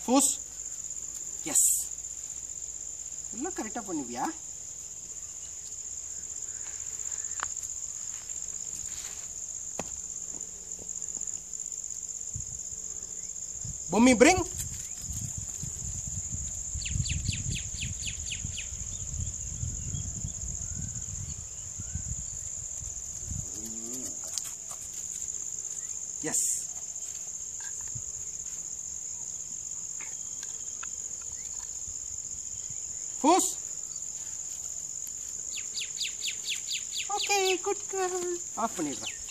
force S எல்லாம் கரெக்டாக பண்ணுவியா Bommi bring S force okay good girl off பண்ணிடுறேன்